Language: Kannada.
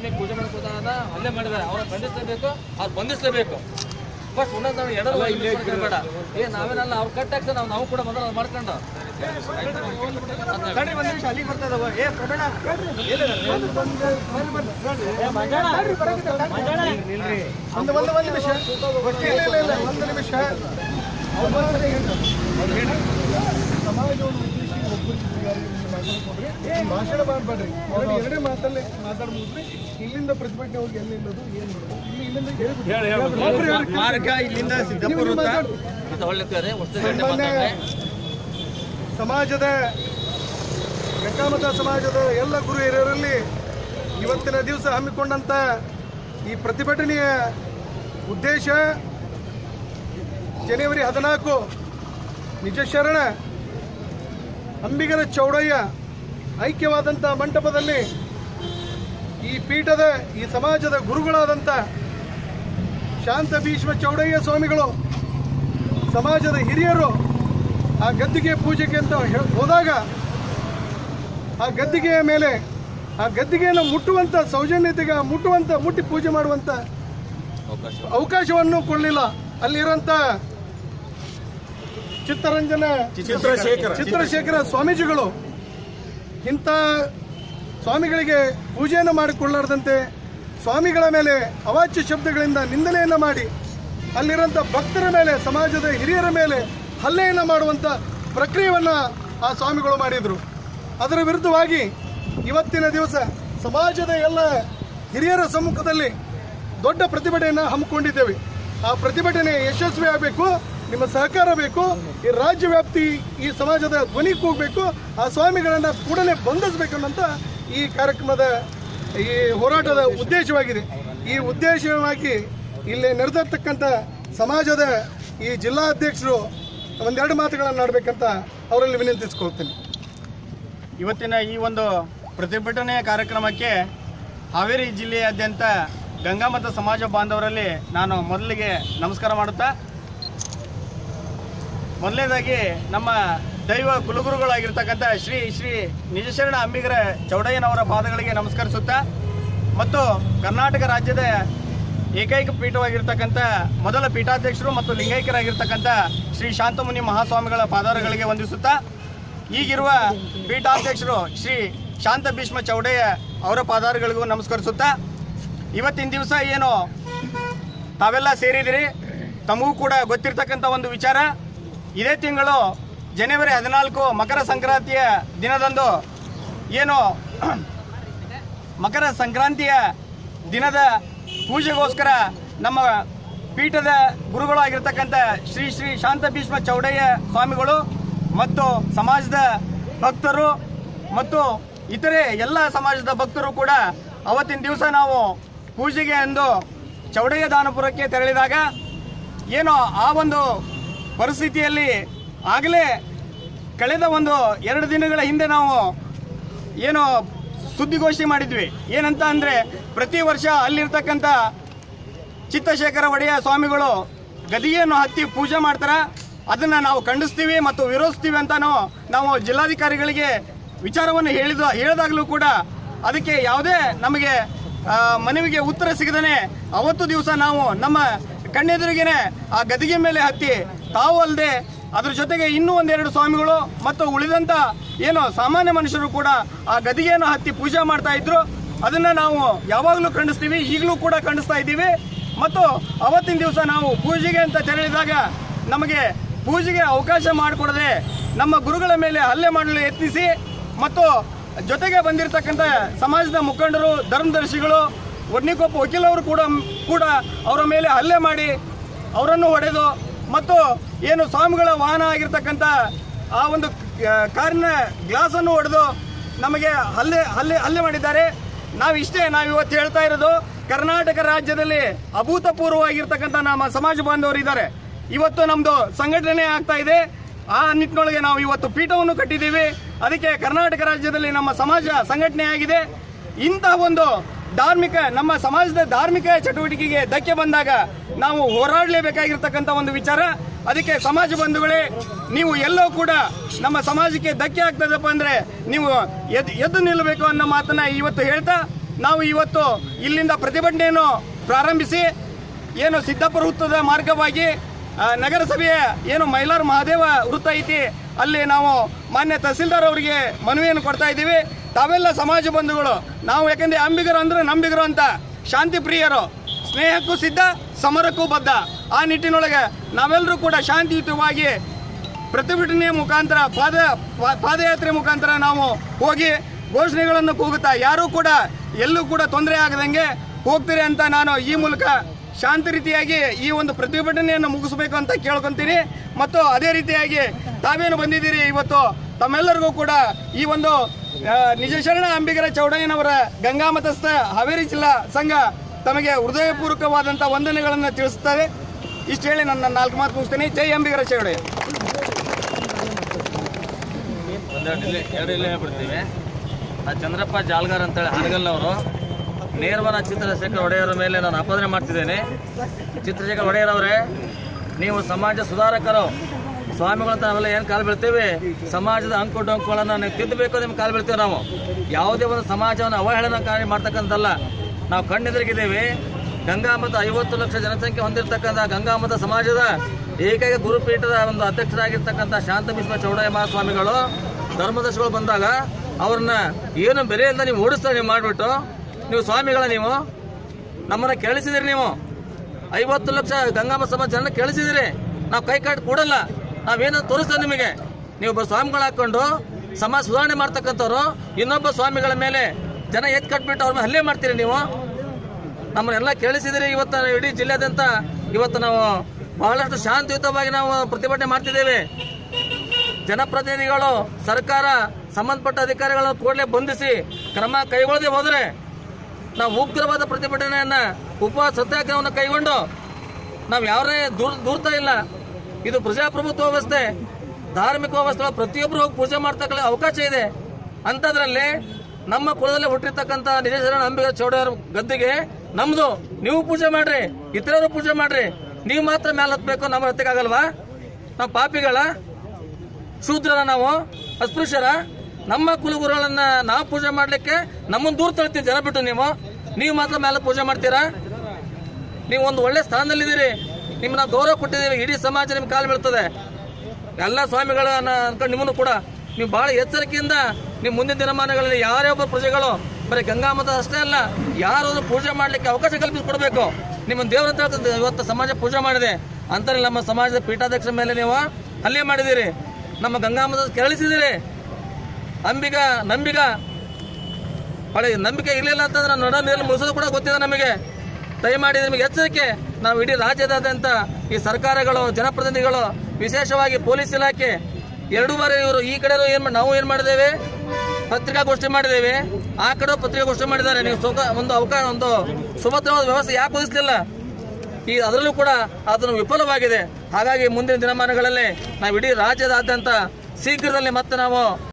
ಸ್ವಾಮಿ ಪೂಜೆ ಮಾಡ್ಕೋತ ಹಲ್ಲೆ ಮಾಡಿದ್ದಾರೆ ಅವ್ರ ಖಂಡಿಸಲೇಬೇಕು ಅವ್ರು ಬಂಧಿಸಲೇಬೇಕು ಬಟ್ ಒಂದೊಂದು ನಾವು ಎಡರು ಬೇಡ ಏ ನಾವೇನಲ್ಲ ಅವ್ರು ಕಟ್ ಆಗ್ತದೆ ನಾವು ನಾವು ಕೂಡ ಮೊದಲು ಅದ್ ಮಾಡ್ಕೊಂಡು ತಡಿ ಒಂದ್ ನಿಮಿಷ ಅಲ್ಲಿಗೆ ಬರ್ತಾ ಇದಾವ ಏ ಪ್ರವೀಣ ಒಂದು ಒಂದು ಒಂದು ನಿಮಿಷ ಇಲ್ಲ ಇಲ್ಲ ಇಲ್ಲ ಒಂದು ನಿಮಿಷ ಅವ್ರು ಮಾತ್ರ ಹೇಳ್ತಾರೆ. ಅವ್ರು ಹೇಳಿ. ಸಮಾಜವನ್ನು ಉದ್ದೇಶಿಸಿ ಒಬ್ಬರಿಗೆ ಯಾರಿಗೂ ಮಾತಾಡ್ಕೊಡ್ರಿ ಭಾಷಣ ಮಾಡಬೇಡ್ರಿ ಎರಡು ಎರಡೇ ಮಾತಲ್ಲೇ ಮಾತಾಡ್ಬಿಡ್ರಿ ಇಲ್ಲಿಂದ ಪ್ರತಿಭಟನೆ ಹೋಗಿ ಎಲ್ಲಿ ನಿಲ್ಲೋದು ಏನ್ ಮಾಡೋದು ಇಲ್ಲಿ ಇಲ್ಲಿಂದ ಹೇಳ್ಬಿಡ್ರಿ. ಒಬ್ರು ಹೇಳ್ರಿ. ಮಾರ್ಗ ಇಲ್ಲಿಂದ ನೀವು ಸಿದ್ದಾಪುರ ಇಲ್ಲಿ ವೃತ್ತ. ಮಾತಾಡ್ರಿ. ಅಂತ ಒಳ್ಳೆ ಒಟ್ಟು ಸಾಮಾನ್ಯ ಸಮಾಜದ ಗಂಗಾಮತ ಸಮಾಜದ ಎಲ್ಲ ಗುರು ಹಿರಿಯರಲ್ಲಿ ಇವತ್ತಿನ ದಿವಸ ಹಮ್ಮಿಕೊಂಡಂತ ಈ ಪ್ರತಿಭಟನೆಯ ಉದ್ದೇಶ ಜನವರಿ ಹದಿನಾಲ್ಕು ನಿಜ ಶರಣ ಅಂಬಿಗರ ಚೌಡಯ್ಯ ಐಕ್ಯವಾದಂಥ ಮಂಟಪದಲ್ಲಿ ಈ ಪೀಠದ ಈ ಸಮಾಜದ ಗುರುಗಳಾದಂಥ ಶಾಂತ ಭೀಷ್ಮ ಚೌಡಯ್ಯ ಸ್ವಾಮಿಗಳು ಸಮಾಜದ ಹಿರಿಯರು ಆ ಗದ್ದಿಗೆ ಪೂಜೆಗೆ ಅಂತ ಹೇ- ಹೋದಾಗ ಆ ಗದ್ದಿಗೆಯ ಮೇಲೆ ಆ ಗದ್ದಿಗೆಯನ್ನು ಮುಟ್ಟುವಂತ ಸೌಜನ್ಯತೆಗೆ ಮುಟ್ಟುವಂತ ಮುಟ್ಟಿ ಪೂಜೆ ಮಾಡುವಂತ ಅವಕಾಶ ಅವಕಾಶವನ್ನು ಕೊಡಲಿಲ್ಲ ಅಲ್ಲಿರುವಂತ ಚಿತ್ತರಂಜನ ಚಿತ್ರಶೇಖರ. ಚಿತ್ರಶೇಖರ ಸ್ವಾಮೀಜಿಗಳು ಇಂಥ ಸ್ವಾಮಿಗಳಿಗೆ ಪೂಜೆಯನ್ನು ಮಾಡಿಕೊಳ್ಳಾರ್ದಂತೆ ಸ್ವಾಮಿಗಳ ಮೇಲೆ ಅವಾಚ್ಯ ಶಬ್ದಗಳಿಂದ ನಿಂದನೆಯನ್ನು ಮಾಡಿ ಅಲ್ಲಿರುವಂಥ ಭಕ್ತರ ಮೇಲೆ ಸಮಾಜದ ಹಿರಿಯರ ಮೇಲೆ ಹಲ್ಲೆಯನ್ನು ಮಾಡುವಂಥ ಪ್ರಕ್ರಿಯೆಯನ್ನು ಆ ಸ್ವಾಮಿಗಳು ಮಾಡಿದರು ಅದರ ವಿರುದ್ಧವಾಗಿ ಇವತ್ತಿನ ದಿವಸ ಸಮಾಜದ ಎಲ್ಲ ಹಿರಿಯರ ಸಮ್ಮುಖದಲ್ಲಿ ದೊಡ್ಡ ಪ್ರತಿಭಟನೆಯನ್ನು ಹಮ್ಮಿಕೊಂಡಿದ್ದೇವೆ ಆ ಪ್ರತಿಭಟನೆ ಯಶಸ್ವಿ ಆಗಬೇಕು ನಿಮ್ಮ ಸಹಕಾರ ಬೇಕು ಈ ರಾಜ್ಯ ವ್ಯಾಪ್ತಿ ಈ ಸಮಾಜದ ಧ್ವನಿ ಕೂಗಬೇಕು ಆ ಸ್ವಾಮಿಗಳನ್ನು ಕೂಡಲೇ ಬಂಧಿಸಬೇಕನ್ನಂತ ಈ ಕಾರ್ಯಕ್ರಮದ ಈ ಹೋರಾಟದ ಉದ್ದೇಶವಾಗಿದೆ ಈ ಉದ್ದೇಶವಾಗಿ ಇಲ್ಲಿ ನಡೆದಿರ್ತಕ್ಕಂಥ ಸಮಾಜದ ಈ ಜಿಲ್ಲಾಧ್ಯಕ್ಷರು ಒಂದೆರಡು ಮಾತುಗಳನ್ನು ಆಡಬೇಕಂತ ಅವರಲ್ಲಿ ವಿನಂತಿಸ್ಕೊಳ್ತೀನಿ ಇವತ್ತಿನ ಈ ಒಂದು ಪ್ರತಿಭಟನೆಯ ಕಾರ್ಯಕ್ರಮಕ್ಕೆ ಹಾವೇರಿ ಜಿಲ್ಲೆಯಾದ್ಯಂತ ಗಂಗಾಮತ ಸಮಾಜ ಬಾಂಧವರಲ್ಲಿ ನಾನು ಮೊದಲಿಗೆ ನಮಸ್ಕಾರ ಮಾಡುತ್ತಾ ಮೊದಲನೇದಾಗಿ ನಮ್ಮ ದೈವ ಕುಲಗುರುಗಳಾಗಿರ್ತಕ್ಕಂಥ ಶ್ರೀ ಶ್ರೀ ನಿಜಶರಣ ಅಂಬಿಗರ ಚೌಡಯ್ಯನವರ ಪಾದಗಳಿಗೆ ನಮಸ್ಕರಿಸುತ್ತಾ ಮತ್ತು ಕರ್ನಾಟಕ ರಾಜ್ಯದ ಏಕೈಕ ಪೀಠವಾಗಿರ್ತಕ್ಕಂಥ ಮೊದಲ ಪೀಠಾಧ್ಯಕ್ಷರು ಮತ್ತು ಲಿಂಗೈಕ್ಯರಾಗಿರ್ತಕ್ಕಂಥ ಶ್ರೀ ಶಾಂತಮುನಿ ಮಹಾಸ್ವಾಮಿಗಳ ಪಾದಾರಗಳಿಗೆ ವಂದಿಸುತ್ತಾ ಈಗಿರುವ ಪೀಠಾಧ್ಯಕ್ಷರು ಶ್ರೀ ಶಾಂತ ಭೀಷ್ಮ ಚೌಡಯ್ಯ ಅವರ ಪಾದಾರಗಳಿಗೂ ನಮಸ್ಕರಿಸುತ್ತಾ ಇವತ್ತಿನ ದಿವಸ ಏನು ತಾವೆಲ್ಲ ಸೇರಿದಿರಿ ತಮಗೂ ಕೂಡ ಗೊತ್ತಿರ್ತಕ್ಕಂಥ ಒಂದು ವಿಚಾರ ಇದೇ ತಿಂಗಳು ಜನವರಿ ಹದಿನಾಲ್ಕು ಮಕರ ಸಂಕ್ರಾಂತಿಯ ದಿನದಂದು ಏನು ಮಕರ ಸಂಕ್ರಾಂತಿಯ ದಿನದ ಪೂಜೆಗೋಸ್ಕರ ನಮ್ಮ ಪೀಠದ ಗುರುಗಳಾಗಿರ್ತಕ್ಕಂಥ ಶ್ರೀ ಶ್ರೀ ಶಾಂತ ಭೀಷ್ಮ ಚೌಡಯ್ಯ ಸ್ವಾಮಿಗಳು ಮತ್ತು ಸಮಾಜದ ಭಕ್ತರು ಮತ್ತು ಇತರೆ ಎಲ್ಲ ಸಮಾಜದ ಭಕ್ತರು ಕೂಡ ಅವತ್ತಿನ ದಿವಸ ನಾವು ಪೂಜೆಗೆ ಎಂದು ಚೌಡಯ್ಯ ದಾನಪುರಕ್ಕೆ ತೆರಳಿದಾಗ ಏನೋ ಆ ಒಂದು ಪರಿಸ್ಥಿತಿಯಲ್ಲಿ ಆಗಲೇ ಕಳೆದ ಒಂದು ಎರಡು ದಿನಗಳ ಹಿಂದೆ ನಾವು ಏನು ಸುದ್ದಿಗೋಷ್ಠಿ ಮಾಡಿದ್ವಿ ಏನಂತ ಅಂದರೆ ಪ್ರತಿ ವರ್ಷ ಅಲ್ಲಿರ್ತಕ್ಕಂಥ ಚಿತ್ತಶೇಖರ ಒಡೆಯ ಸ್ವಾಮಿಗಳು ಗದಿಯನ್ನು ಹತ್ತಿ ಪೂಜೆ ಮಾಡ್ತಾರೆ ಅದನ್ನು ನಾವು ಖಂಡಿಸ್ತೀವಿ ಮತ್ತು ವಿರೋಧಿಸ್ತೀವಿ ಅಂತಾನು ನಾವು ಜಿಲ್ಲಾಧಿಕಾರಿಗಳಿಗೆ ವಿಚಾರವನ್ನು ಹೇಳಿದ ಹೇಳಿದಾಗಲೂ ಕೂಡ ಅದಕ್ಕೆ ಯಾವುದೇ ನಮಗೆ ಆ, ಮನವಿಗೆ ಉತ್ತರ ಸಿಗದೇ ಅವತ್ತು ದಿವಸ ನಾವು ನಮ್ಮ ಕಣ್ಣೆದುರಿಗೇನೆ ಆ ಗದಿಗೆ ಮೇಲೆ ಹತ್ತಿ ತಾವು ಅಲ್ಲದೆ ಅದ್ರ ಜೊತೆಗೆ ಇನ್ನೂ ಒಂದೆರಡು ಸ್ವಾಮಿಗಳು ಮತ್ತು ಉಳಿದಂತ ಏನು ಸಾಮಾನ್ಯ ಮನುಷ್ಯರು ಕೂಡ ಆ ಗದಿಗೆಯನ್ನು ಹತ್ತಿ ಪೂಜೆ ಮಾಡ್ತಾ ಇದ್ರು ಅದನ್ನ ನಾವು ಯಾವಾಗಲೂ ಖಂಡಿಸ್ತೀವಿ ಈಗಲೂ ಕೂಡ ಖಂಡಿಸ್ತಾ ಇದ್ದೀವಿ ಮತ್ತು ಅವತ್ತಿನ ದಿವಸ ನಾವು ಪೂಜೆಗೆ ಅಂತ ತೆರಳಿದಾಗ ನಮಗೆ ಪೂಜೆಗೆ ಅವಕಾಶ ಮಾಡಿಕೊಡದೆ ನಮ್ಮ ಗುರುಗಳ ಮೇಲೆ ಹಲ್ಲೆ ಮಾಡಲು ಯತ್ನಿಸಿ ಮತ್ತು ಜೊತೆಗೆ ಬಂದಿರತಕ್ಕಂಥ ಸಮಾಜದ ಮುಖಂಡರು ಧರ್ಮದರ್ಶಿಗಳು ಒಡ್ನಿಕೊಪ್ಪ ವಕೀಲವರು ಕೂಡ ಕೂಡ ಅವರ ಮೇಲೆ ಹಲ್ಲೆ ಮಾಡಿ ಅವರನ್ನು ಹೊಡೆದು ಮತ್ತು ಏನು ಸ್ವಾಮಿಗಳ ವಾಹನ ಆಗಿರ್ತಕ್ಕಂಥ ಆ ಒಂದು ಆ, ಕಾರಿನ ಗ್ಲಾಸನ್ನು ಹೊಡೆದು ನಮಗೆ ಹಲ್ಲೆ ಹಲ್ಲೆ ಹಲ್ಲೆ ಮಾಡಿದ್ದಾರೆ ನಾವು ಇಷ್ಟೇ ನಾವು ಇವತ್ತು ಹೇಳ್ತಾ ಇರೋದು ಕರ್ನಾಟಕ ರಾಜ್ಯದಲ್ಲಿ ಅಭೂತಪೂರ್ವವಾಗಿರ್ತಕ್ಕಂಥ ನಮ್ಮ ಸಮಾಜ ಬಾಂಧವರು ಇದ್ದಾರೆ ಇವತ್ತು ನಮ್ದು ಸಂಘಟನೆ ಆಗ್ತಾ ಇದೆ ಆ ನಿಟ್ಟಿನೊಳಗೆ ನಾವು ಇವತ್ತು ಪೀಠವನ್ನು ಕಟ್ಟಿದ್ದೀವಿ ಅದಕ್ಕೆ ಕರ್ನಾಟಕ ರಾಜ್ಯದಲ್ಲಿ ನಮ್ಮ ಸಮಾಜ ಸಂಘಟನೆ ಆಗಿದೆ ಇಂತಹ ಒಂದು ಧಾರ್ಮಿಕ ನಮ್ಮ ಸಮಾಜದ ಧಾರ್ಮಿಕ ಚಟುವಟಿಕೆಗೆ ಧಕ್ಕೆ ಬಂದಾಗ ನಾವು ಹೋರಾಡಲೇಬೇಕಾಗಿರ್ತಕ್ಕಂಥ ಒಂದು ವಿಚಾರ ಅದಕ್ಕೆ ಸಮಾಜ ಬಂಧುಗಳೇ ನೀವು ಎಲ್ಲೋ ಕೂಡ ನಮ್ಮ ಸಮಾಜಕ್ಕೆ ಧಕ್ಕೆ ಆಗ್ತದಪ್ಪ ಅಂದ್ರೆ ನೀವು ಎದ್ ಎದ್ದು ನಿಲ್ಲಬೇಕು ಅನ್ನೋ ಮಾತನ್ನ ಇವತ್ತು ಹೇಳ್ತಾ ನಾವು ಇವತ್ತು ಇಲ್ಲಿಂದ ಪ್ರತಿಭಟನೆಯನ್ನು ಪ್ರಾರಂಭಿಸಿ ಏನು ಸಿದ್ದಾಪುರ ವೃತ್ತದ ಮಾರ್ಗವಾಗಿ ಆ, ನಗರಸಭೆಯ ಏನು ಮೈಲಾರ್ ಮಹಾದೇವ ವೃತ್ತ ಐತಿ ಅಲ್ಲಿ ನಾವು ಮಾನ್ಯ ತಹಸೀಲ್ದಾರ್ ಅವರಿಗೆ ಮನವಿಯನ್ನು ಕೊಡ್ತಾ ಇದ್ದೀವಿ ತಾವೆಲ್ಲ ಸಮಾಜ ಬಂಧುಗಳು ನಾವು ಯಾಕಂದ್ರೆ ಅಂಬಿಗರು ಅಂದ್ರೆ ನಂಬಿಗರು ಅಂತ ಶಾಂತಿ ಪ್ರಿಯರು ಸ್ನೇಹಕ್ಕೂ ಸಿದ್ಧ ಸಮರಕ್ಕೂ ಬದ್ಧ ಆ ನಿಟ್ಟಿನೊಳಗೆ ನಾವೆಲ್ಲರೂ ಕೂಡ ಶಾಂತಿಯುತವಾಗಿ ಪ್ರತಿಭಟನೆಯ ಮುಖಾಂತರ ಪಾದ ಪಾ- ಪಾದಯಾತ್ರೆ ಮುಖಾಂತರ ನಾವು ಹೋಗಿ ಘೋಷಣೆಗಳನ್ನು ಕೂಗುತ್ತಾ ಯಾರೂ ಕೂಡ ಎಲ್ಲೂ ಕೂಡ ತೊಂದರೆ ಆಗದಂಗೆ ಹೋಗ್ತೀರಿ ಅಂತ ನಾನು ಈ ಮೂಲಕ ಶಾಂತ ರೀತಿಯಾಗಿ ಈ ಒಂದು ಪ್ರತಿಭಟನೆಯನ್ನು ಮುಗಿಸಬೇಕು ಅಂತ ಕೇಳ್ಕೊಂತೀನಿ ಮತ್ತು ಅದೇ ರೀತಿಯಾಗಿ ತಾವೇನು ಬಂದಿದ್ದೀರಿ ಇವತ್ತು ತಮ್ಮೆಲ್ಲರಿಗೂ ಕೂಡ ಈ ಒಂದು ಆ, ನಿಜಶರಣ ಅಂಬಿಗರ ಚೌಡಯ್ಯನವರ ಗಂಗಾಮತಸ್ಥ ಹಾವೇರಿ ಜಿಲ್ಲಾ ಸಂಘ ತಮಗೆ ಹೃದಯಪೂರ್ವಕವಾದಂಥ ವಂದನೆಗಳನ್ನು ತಿಳಿಸುತ್ತದೆ ಇಷ್ಟು ಹೇಳಿ ನನ್ನ ನಾಲ್ಕು ಮಾತು ಮುಗಿಸ್ತೀನಿ ಜೈ ಅಂಬಿಗರ ಚೌಡಯ್ಯ ಒಂದೆರಡು ಇಲ್ಲಿ ಎರಡು ಇಲ್ಲೇ ಹೇಳ್ಬಿಡ್ತೀವಿ ಆ ಚಂದ್ರಪ್ಪ ಜಾಲ್ಗಾರ್ ಅಂತೇಳಿ ಹಾನಗಲ್ ಅವರು ನೇರವಾದ ಚಿತ್ರಶೇಖರ್ ಒಡೆಯರ ಮೇಲೆ ನಾನು ಆಪಾದನೆ ಮಾಡ್ತಿದ್ದೇನೆ ಚಿತ್ರಶೇಖರ್ ಒಡೆಯರ್ ಅವರೇ ನೀವು ಸಮಾಜ ಸುಧಾರಕರು ಸ್ವಾಮಿಗಳಂತ ನಾವೆಲ್ಲ ಏನು ಕಾಲು ಬೀಳ್ತೇವೆ ಸಮಾಜದ ಅಂಕು ಡೊಂಕುಗಳನ್ನು ನೀವು ತಿದ್ದಬೇಕು ನಿಮ್ಗೆ ಕಾಲು ಬೀಳ್ತೇವೆ ನಾವು ಯಾವುದೇ ಒಂದು ಸಮಾಜವನ್ನು ಅವಹೇಳನಕಾರಿ ಮಾಡ್ತಕ್ಕಂಥಲ್ಲ ನಾವು ಕಣ್ಣೆದುರಿಗಿದ್ದೇವೆ ಗಂಗಾಮತ ಐವತ್ತು ಲಕ್ಷ ಜನಸಂಖ್ಯೆ ಹೊಂದಿರತಕ್ಕಂಥ ಗಂಗಾಮತ ಸಮಾಜದ ಏಕೈಕ ಗುರುಪೀಠದ ಒಂದು ಅಧ್ಯಕ್ಷರಾಗಿರ್ತಕ್ಕಂಥ ಶಾಂತ ಭೀಷ್ಮ ಚೌಡಯ್ಯ ಮಹಾಸ್ವಾಮಿಗಳು ಧರ್ಮದರ್ಶಿಗಳು ಬಂದಾಗ ಅವ್ರನ್ನ ಏನು ಬೆಲೆಯಿಂದ ನೀವು ಓಡಿಸ್ತಾ ನೀವು ಮಾಡಿಬಿಟ್ಟು ನೀವು ಸ್ವಾಮಿಗಳ ನೀವು ನಮ್ಮನ್ನ ಕೇಳಿಸಿದಿರಿ ನೀವು ಐವತ್ತು ಲಕ್ಷ ಗಂಗಾಮ ಸಮಾಜ ಜನ ಕೇಳಿಸಿದಿರಿ ನಾವು ಕೈ ಕಾಟ್ ಕೊಡಲ್ಲ ನಾವೇನು ತೋರಿಸ್ತೇವೆ ನಿಮಗೆ ನೀವು ಒಬ್ಬ ಸ್ವಾಮಿಗಳು ಹಾಕೊಂಡು ಸಮಾಜ ಸುಧಾರಣೆ ಮಾಡ್ತಕ್ಕಂಥವ್ರು ಇನ್ನೊಬ್ಬ ಸ್ವಾಮಿಗಳ ಮೇಲೆ ಜನ ಎತ್ ಕಟ್ಬಿಟ್ಟು ಅವ್ರ ಮೇಲೆ ಹಲ್ಲೆ ಮಾಡ್ತೀರಿ ನೀವು ನಮ್ಮನ್ನೆಲ್ಲ ಕೇಳಿಸಿದಿರಿ ಇವತ್ತು ಇಡೀ ಜಿಲ್ಲೆಯಾದ್ಯಂತ ಇವತ್ತು ನಾವು ಬಹಳಷ್ಟು ಶಾಂತಿಯುತವಾಗಿ ನಾವು ಪ್ರತಿಭಟನೆ ಮಾಡ್ತಿದ್ದೇವೆ ಜನಪ್ರತಿನಿಧಿಗಳು ಸರ್ಕಾರ ಸಂಬಂಧಪಟ್ಟ ಅಧಿಕಾರಿಗಳನ್ನು ಕೂಡಲೇ ಬಂಧಿಸಿ ಕ್ರಮ ಕೈಗೊಳ್ಳದೆ ಹೋದರೆ ನಾವು ಉಗ್ರವಾದ ಪ್ರತಿಭಟನೆಯನ್ನ ಉಪವಾಸ ಸತ್ಯಾಗ್ರಹವನ್ನು ಕೈಗೊಂಡು ನಾವು ಯಾರೇ ದೂರ ದೂರ್ತಾ ಇಲ್ಲ ಇದು ಪ್ರಜಾಪ್ರಭುತ್ವ ವ್ಯವಸ್ಥೆ ಧಾರ್ಮಿಕ ವ್ಯವಸ್ಥೆ ಪ್ರತಿಯೊಬ್ಬರು ಹೋಗಿ ಪೂಜೆ ಮಾಡ್ತಕ್ಕಂಥ ಅವಕಾಶ ಇದೆ ಅಂಥದ್ರಲ್ಲಿ ನಮ್ಮ ಕುಲದಲ್ಲಿ ಹುಟ್ಟಿರ್ತಕ್ಕಂಥ ನಿಜಶರಣ ಅಂಬಿಗ ಚೌಡಯ್ಯರ ಗದ್ದಿಗೆ ನಮ್ದು ನೀವು ಪೂಜೆ ಮಾಡ್ರಿ ಇತರರು ಪೂಜೆ ಮಾಡ್ರಿ ನೀವು ಮಾತ್ರ ಮೇಲೆ ಹತ್ಬೇಕು ನಮ್ಮ ಹತ್ತಕ್ಕಾಗಲ್ವಾ ನಾವು ಪಾಪಿಗಳ ಶೂದ್ರರ ನಾವು ಅಸ್ಪೃಶ್ಯರ ನಮ್ಮ ಕುಲಗುರುಗಳನ್ನ ನಾವು ಪೂಜೆ ಮಾಡ್ಲಿಕ್ಕೆ ನಮ್ಮನ್ನು ದೂರ ತಳ್ತೀವಿ ಜನ ಬಿಟ್ಟು ನೀವು ನೀವು ಮಾತ್ರ ಮೇಲೆ ಪೂಜೆ ಮಾಡ್ತೀರಾ ನೀವು ಒಂದು ಒಳ್ಳೆ ಸ್ಥಾನದಲ್ಲಿದ್ದೀರಿ ನಿಮ್ಮನ್ನ ಗೌರವ ಕೊಟ್ಟಿದ್ದೀವಿ ಇಡೀ ಸಮಾಜ ನಿಮ್ ಕಾಲು ಬೀಳ್ತದೆ ಎಲ್ಲ ಸ್ವಾಮಿಗಳನ್ನ ಅನ್ಕೊಂಡು ನಿಮ್ಮನ್ನು ಕೂಡ ನೀವು ಬಹಳ ಎಚ್ಚರಿಕೆಯಿಂದ ನೀವು ಮುಂದಿನ ದಿನಮಾನಗಳಲ್ಲಿ ಯಾರೇ ಒಬ್ಬ ಪ್ರಜೆಗಳು ಬರೀ ಗಂಗಾಮತ ಅಷ್ಟೇ ಅಲ್ಲ ಯಾರಾದ್ರೂ ಪೂಜೆ ಮಾಡ್ಲಿಕ್ಕೆ ಅವಕಾಶ ಕಲ್ಪಿಸಿಕೊಡ್ಬೇಕು ನಿಮ್ಮ ದೇವರ ಅಂತ ಹೇಳ್ತದೆ, ಇವತ್ತು ಸಮಾಜ ಪೂಜೆ ಮಾಡಿದೆ ಅಂತಾರೆ ನಮ್ಮ ಸಮಾಜದ ಪೀಠಾಧ್ಯಕ್ಷರ ಮೇಲೆ ನೀವು ಹಲ್ಲೆ ಮಾಡಿದ್ದೀರಿ ನಮ್ಮ ಗಂಗಾಮತ ಕೆರಳಿಸಿದಿರಿ ಅಂಬಿಗ ನಂಬಿಗ ಹೊಳೆ ನಂಬಿಕೆ ಇರಲಿಲ್ಲ ಅಂತಂದ್ರೆ ನಡ ನೀರಲ್ಲಿ ಮುಗಿಸೋದು ಕೂಡ ಗೊತ್ತಿದೆ ನಮಗೆ ದಯಮಾಡಿ ನಿಮಗೆ ಎಚ್ಚರಿಕೆ ನಾವು ಇಡೀ ರಾಜ್ಯದಾದ್ಯಂತ ಈ ಸರ್ಕಾರಗಳು ಜನಪ್ರತಿನಿಧಿಗಳು ವಿಶೇಷವಾಗಿ ಪೊಲೀಸ್ ಇಲಾಖೆ ಎರಡು ಬಾರಿ ಇವರು ಈ ಕಡೆ ಏನ್ ಮಾಡ್- ನಾವು ಏನ್ ಮಾಡಿದ್ದೇವೆ ಪತ್ರಿಕಾಗೋಷ್ಠಿ ಮಾಡಿದ್ದೇವೆ ಆ ಕಡೆ ಪತ್ರಿಕಾಗೋಷ್ಠಿ ಮಾಡಿದ್ದಾರೆ ನೀವು ಸುಖ ಒಂದು ಅವಕಾಶ ಒಂದು ಸುಭದ್ರವಾದ ವ್ಯವಸ್ಥೆ ಯಾಕೆ ಒದಗಿಸಲಿಲ್ಲ ಈ ಅದರಲ್ಲೂ ಕೂಡ ಅದನ್ನು ವಿಫಲವಾಗಿದೆ ಹಾಗಾಗಿ ಮುಂದಿನ ದಿನಮಾನಗಳಲ್ಲಿ ನಾವು ಇಡೀ ರಾಜ್ಯದಾದ್ಯಂತ ಶೀಘ್ರದಲ್ಲಿ ಮತ್ತೆ ನಾವು